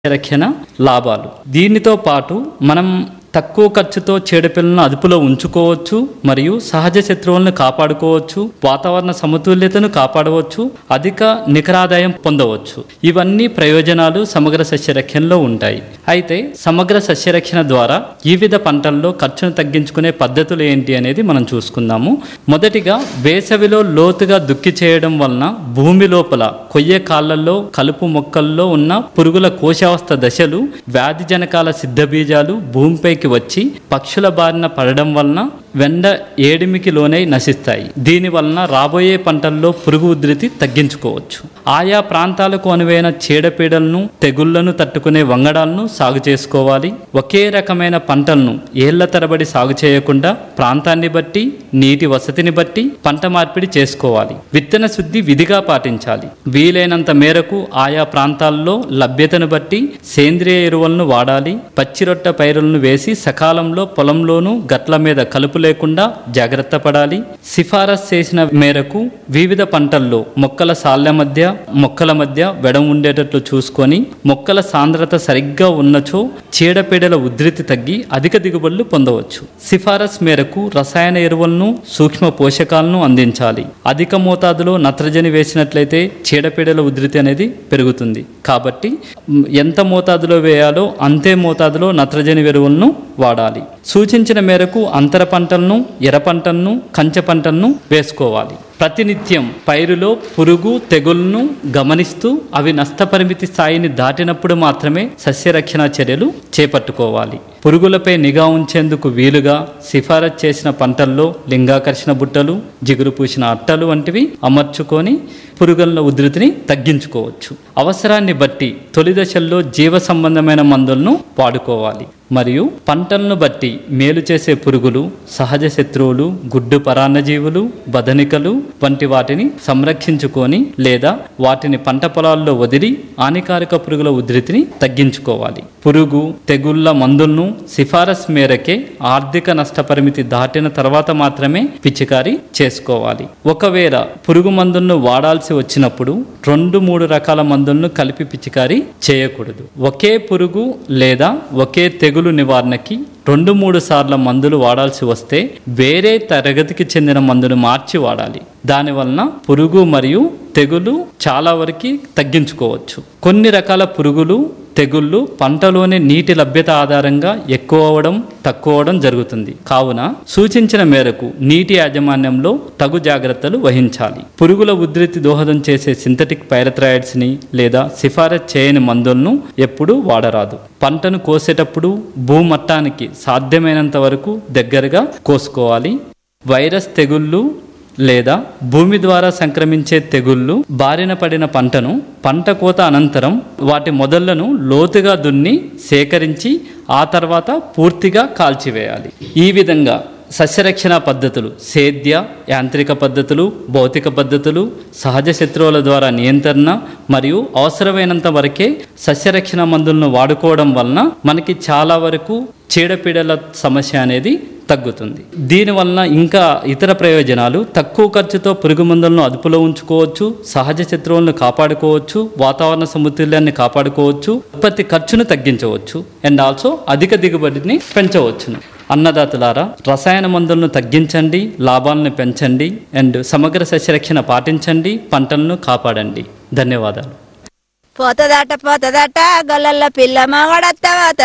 రక్షణ లాభాలు దీనితో పాటు మనం తక్కువ ఖర్చుతో చీడపిల్లలను అదుపులో ఉంచుకోవచ్చు మరియు సహజ శత్రువులను కాపాడుకోవచ్చు వాతావరణ సమతుల్యతను కాపాడవచ్చు అధిక నికరాదాయం పొందవచ్చు ఇవన్నీ ప్రయోజనాలు సమగ్ర సస్యరక్షణలో ఉంటాయి అయితే సమగ్ర సస్యరక్షణ ద్వారా వివిధ పంటల్లో ఖర్చును తగ్గించుకునే పద్ధతులు ఏంటి అనేది మనం చూసుకుందాము మొదటిగా వేసవిలో లోతుగా దుక్కి చేయడం వలన భూమి లోపల కొయ్య కాళ్ళల్లో కలుపు మొక్కల్లో ఉన్న పురుగుల కోశావస్థ దశలు వ్యాధి జనకాల సిద్ధబీజాలు భూమిపైకి వచ్చి పక్షుల బారిన పడడం వలన వెండ ఏడిమికి లోనై నశిస్తాయి దీని వలన రాబోయే పంటల్లో పురుగు ఉధృతి తగ్గించుకోవచ్చు ఆయా ప్రాంతాలకు అనువైన చీడపీడలను తెగుళ్లను తట్టుకునే వంగడాలను సాగు చేసుకోవాలి ఒకే రకమైన పంటలను ఏళ్ల తరబడి సాగు చేయకుండా ప్రాంతాన్ని బట్టి నీటి వసతిని బట్టి పంట మార్పిడి చేసుకోవాలి విత్తన శుద్ధి విధిగా పాటించాలి వీలైనంత మేరకు ఆయా ప్రాంతాల్లో లభ్యతను బట్టి సేంద్రియ ఎరువులను వాడాలి పచ్చిరొట్ట పైరులను వేసి సకాలంలో పొలంలోనూ గట్ల మీద కలుపు లేకుండా జాగ్రత్త పడాలి సిఫారసు చేసిన మేరకు వివిధ పంటల్లో మొక్కల సాళ్ల మధ్య మొక్కల మధ్య వెడం ఉండేటట్లు చూసుకొని మొక్కల సాంద్రత సరిగ్గా ఉన్నచో చీడపీడల ఉధృతి తగ్గి అధిక దిగుబడులు పొందవచ్చు సిఫారసు మేరకు రసాయన ఎరువులను సూక్ష్మ పోషకాలను అందించాలి అధిక మోతాదులో నత్రజని వేసినట్లయితే చీడపీడల ఉధృతి అనేది పెరుగుతుంది కాబట్టి మ్, ఎంత మోతాదులో వేయాలో అంతే మోతాదులో నత్రజని ఎరువులను వాడాలి సూచించిన మేరకు అంతర పంటలను ఎర్ర పంటలను కంచె పంటలను వేసుకోవాలి ప్రతినిత్యం పైరులో పురుగు తెగుళ్లను గమనిస్తూ అవి నష్టపరిమితి స్థాయిని దాటినప్పుడు మాత్రమే సస్యరక్షణ చర్యలు చేపట్టుకోవాలి పురుగులపై నిఘా ఉంచేందుకు వీలుగా సిఫారసు చేసిన పంటల్లో లింగాకర్షణ బుట్టలు జిగురు పూసిన అట్టలు వంటివి అమర్చుకొని పురుగుల ఉధృతిని తగ్గించుకోవచ్చు అవసరాన్ని బట్టి తొలి దశల్లో జీవ సంబంధమైన మందులను వాడుకోవాలి మరియు పంటలను బట్టి మేలు చేసే పురుగులు సహజ శత్రువులు గుడ్డు పరాన్నజీవులు బదనికలు వంటి వాటిని సంరక్షించుకొని లేదా వాటిని పంట పొలాల్లో వదిలి హానికారక పురుగుల ఉధృతిని తగ్గించుకోవాలి పురుగు తెగుళ్ల మందులను సిఫారసు మేరకే ఆర్థిక నష్టపరిమితి దాటిన తర్వాత మాత్రమే పిచికారీ చేసుకోవాలి ఒకవేళ పురుగు మందులను వాడాల్సి వచ్చినప్పుడు రెండు మూడు రకాల మందులను కలిపి పిచికారీ చేయకూడదు ఒకే పురుగు లేదా ఒకే తెగులు నివారణకి రెండు మూడు సార్ల మందులు వాడాల్సి వస్తే వేరే తరగతికి చెందిన మందును మార్చి వాడాలి దానివలన పురుగు మరియు తెగులు చాలా వరకు తగ్గించుకోవచ్చు కొన్ని రకాల పురుగులు తెగుళ్ళు పంటలోని నీటి లభ్యత ఆధారంగా ఎక్కువ అవడం తక్కువ అవడం జరుగుతుంది కావున సూచించిన మేరకు నీటి యాజమాన్యంలో తగు జాగ్రత్తలు వహించాలి పురుగుల ఉధృతి దోహదం చేసే సింథటిక్ పైరథ్రాయిడ్స్ ని లేదా సిఫారసు చేయని మందులను ఎప్పుడూ వాడరాదు పంటను కోసేటప్పుడు భూమట్టానికి సాధ్యమైనంత వరకు దగ్గరగా కోసుకోవాలి వైరస్ తెగుళ్ళు లేదా భూమి ద్వారా సంక్రమించే తెగుళ్ళు బారిన పడిన పంటను పంట కోత అనంతరం వాటి మొదళ్లను లోతుగా దున్ని సేకరించి ఆ తర్వాత పూర్తిగా కాల్చివేయాలి ఈ విధంగా సస్యరక్షణ పద్ధతులు సేద్య యాంత్రిక పద్ధతులు భౌతిక పద్ధతులు సహజ శత్రువుల ద్వారా నియంత్రణ మరియు అవసరమైనంత వరకే సస్యరక్షణ మందులను వాడుకోవడం వలన మనకి చాలా వరకు చీడపీడల సమస్య అనేది తగ్గుతుంది దీనివలన ఇంకా ఇతర ప్రయోజనాలు తక్కువ ఖర్చుతో పురుగు మందులను అదుపులో ఉంచుకోవచ్చు సహజ శత్రువులను కాపాడుకోవచ్చు వాతావరణ సమతుల్యాన్ని కాపాడుకోవచ్చు ఉత్పత్తి ఖర్చును తగ్గించవచ్చు అండ్ ఆల్సో అధిక దిగుబడిని పెంచవచ్చును అన్నదాతలారా రసాయన మందులను తగ్గించండి లాభాలను పెంచండి అండ్ సమగ్ర సస్యరక్షణ పాటించండి పంటలను కాపాడండి ధన్యవాదాలు పోతదట పోతదట గొల్లల పిల్ల మగడత్తవా